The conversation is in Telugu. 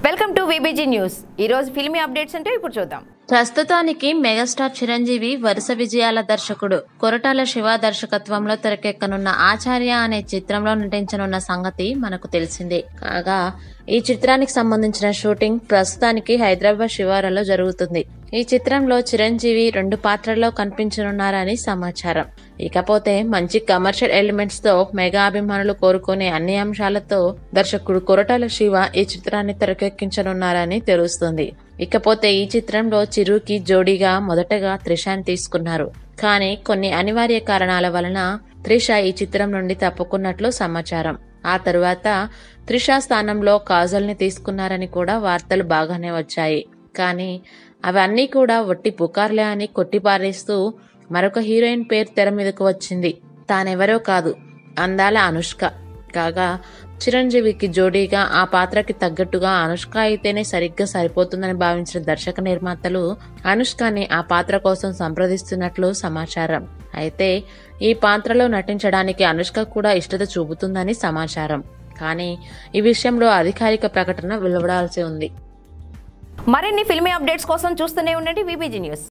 వెల్కమ్ టు విబిజీ న్యూస్ ఈ రోజు ఫిల్మీ అప్డేట్స్ అంటే ఇప్పుడు చూద్దాం ప్రస్తుతానికి మెగాస్టార్ చిరంజీవి వరుస విజయాల దర్శకుడు కొరటాల శివ దర్శకత్వంలో తెరకెక్కనున్న ఆచార్య అనే చిత్రంలో నటించనున్న సంగతి మనకు తెలిసిందే కాగా ఈ చిత్రానికి సంబంధించిన షూటింగ్ ప్రస్తుతానికి హైదరాబాద్ శివారులో జరుగుతుంది ఈ చిత్రంలో చిరంజీవి రెండు పాత్రల్లో కనిపించనున్నారని సమాచారం ఇకపోతే మంచి కమర్షియల్ ఎలిమెంట్స్ తో మెగా అభిమానులు కోరుకునే అన్ని అంశాలతో దర్శకుడు కొరటాల శివ ఈ చిత్రాన్ని తెరకెక్కించనున్నారని తెలుస్తుంది ఇకపోతే ఈ చిత్రంలో చిరుకి జోడీగా మొదటగా త్రిషాని తీసుకున్నారు కానీ కొన్ని అనివార్య కారణాల వలన త్రిష ఈ చిత్రం నుండి తప్పుకున్నట్లు సమాచారం ఆ తరువాత త్రిష స్థానంలో కాజల్ ని తీసుకున్నారని కూడా వార్తలు బాగానే వచ్చాయి కానీ అవన్నీ కూడా ఒట్టి పుకార్లే అని కొట్టిపారేస్తూ మరొక హీరోయిన్ పేరు తెర మీదకు వచ్చింది తానెవరో కాదు అందాల అనుష్క కాగా చిరంజీవికి జోడీగా ఆ పాత్రకి తగ్గట్టుగా అనుష్క అయితేనే సరిగ్గా సరిపోతుందని భావించిన దర్శక నిర్మాతలు అనుష్కని ఆ పాత్ర కోసం సంప్రదిస్తున్నట్లు సమాచారం అయితే ఈ పాత్రలో నటించడానికి అనుష్క కూడా ఇష్టత చూపుతుందని సమాచారం కానీ ఈ విషయంలో అధికారిక ప్రకటన వెలువడాల్సి ఉంది మరిన్ని ఫిల్మీ అప్డేట్స్ కోసం చూస్తూనే ఉండండి విబిజీ న్యూస్